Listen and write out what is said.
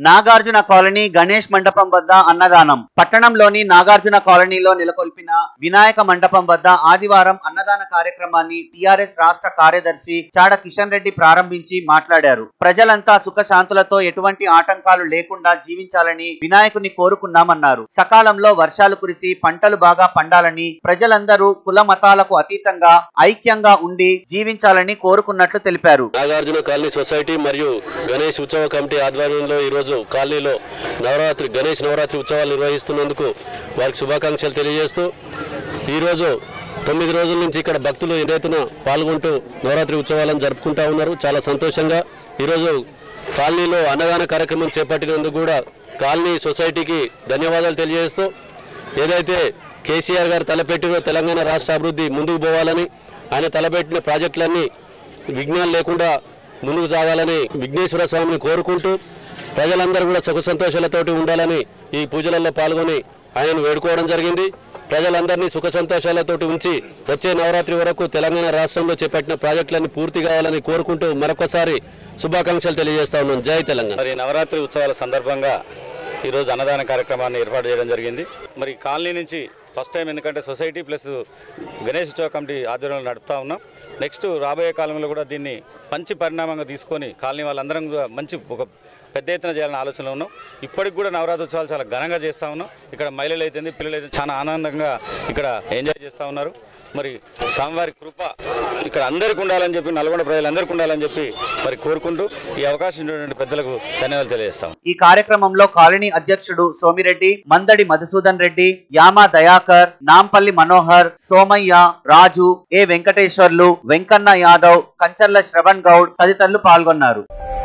Nagarjuna colony Ganesh మండపం వద్ద అన్నదానం పట్టణంలోని నాగార్జున కాలనీలో నెలకొల్పిన వినాయక మండపం వద్ద ఆదివారం అన్నదాన కార్యక్రమాన్ని టిఆర్ఎస్ రాష్ట్ర కార్యదర్శి చాడ కిషన్ రెడ్డి ప్రారంభించి మాట్లాడారు ప్రజలంతా సుఖశాంతులతో ఎటువంటి ఆటంకాలు లేకుండా జీవించాలని వినాయకుని కోరుకున్నామన్నారు సకాలంలో వర్షాలు కురిసి పంటలు బాగా పండాలని ప్రజలందరూ కుల మతాలకు అతీతంగా ఐక్యంగా ఉండి జీవించాలని కోరుకున్నట్లు తెలిపారు నాగార్జున కాలనీ సొసైటీ మరియు గణేష్ ఉత్సవ కమిటీ ఆధ్వర్యంలో ఈరోజు కాలనీలో నవరాత్రి గణేష్ నవరాత్రి ఉత్సవాలు నిర్వహిస్తున్నందుకు వారికి శుభాకాంక్షలు తెలియజేస్తూ ఈరోజు తొమ్మిది రోజుల నుంచి ఇక్కడ భక్తులు ఎదురెత్తున పాల్గొంటూ నవరాత్రి ఉత్సవాలను జరుపుకుంటా ఉన్నారు చాలా సంతోషంగా ఈరోజు కాలనీలో అన్నదాన కార్యక్రమం చేపట్టినందుకు కూడా కాలనీ సొసైటీకి ధన్యవాదాలు తెలియజేస్తూ ఏదైతే కేసీఆర్ గారు తలపెట్టినో తెలంగాణ రాష్ట్ర అభివృద్ధి ముందుకు పోవాలని ఆయన తలపెట్టిన ప్రాజెక్టులన్నీ విఘ్నాలు లేకుండా ముందుకు సాగాలని విఘ్నేశ్వర స్వామిని కోరుకుంటూ ప్రజలందరూ కూడా సుఖ సంతోషాలతోటి ఉండాలని ఈ పూజలలో పాల్గొని ఆయనను వేడుకోవడం జరిగింది ప్రజలందరినీ సుఖ సంతోషాలతోటి ఉంచి వచ్చే నవరాత్రి వరకు తెలంగాణ రాష్ట్రంలో చేపట్టిన ప్రాజెక్టులన్నీ పూర్తి కావాలని కోరుకుంటూ మరొకసారి శుభాకాంక్షలు తెలియజేస్తా ఉన్నాం జై తెలంగాణ మరి నవరాత్రి ఉత్సవాల సందర్భంగా ఈరోజు అన్నదాన కార్యక్రమాన్ని ఏర్పాటు చేయడం జరిగింది మరి కాలనీ నుంచి ఫస్ట్ టైం ఎందుకంటే సొసైటీ ప్లస్ గణేష్ ఉత్సవ కమిటీ ఆధ్వర్యంలో నడుపుతా ఉన్నాం నెక్స్ట్ రాబోయే కాలంలో కూడా దీన్ని మంచి పరిణామంగా తీసుకొని కాలనీ వాళ్ళందరం కూడా మంచి ఒక పెద్ద ఎత్తున చేయాలని ఆలోచనలో ఉన్నాం ఇప్పటికి కూడా నవరాత్రి ఉత్సవాలు చాలా ఘనంగా చేస్తూ ఉన్నాం ఇక్కడ మహిళలు అయితే పిల్లలు అయితే చాలా ఆనందంగా ఇక్కడ ఎంజాయ్ చేస్తూ ఉన్నారు మరి స్వామివారి కృప ఇక్కడ అందరికీ ఉండాలని చెప్పి నల్గొండ ప్రజలందరికీ ఉండాలని చెప్పి మరి కోరుకుంటూ ఈ అవకాశం ఇచ్చినటువంటి పెద్దలకు ధన్యవాదాలు తెలియజేస్తాం ఈ కార్యక్రమంలో కాలనీ అధ్యక్షుడు సోమిరెడ్డి మందడి మధుసూదన్ రెడ్డి యామ దయాకర్ నాంపల్లి మనోహర్ సోమయ్య రాజు ఏ వెంకటేశ్వర్లు వెంకన్న యాదవ్ కంచర్ల శ్రవణ్ గౌడ్ తదితరులు పాల్గొన్నారు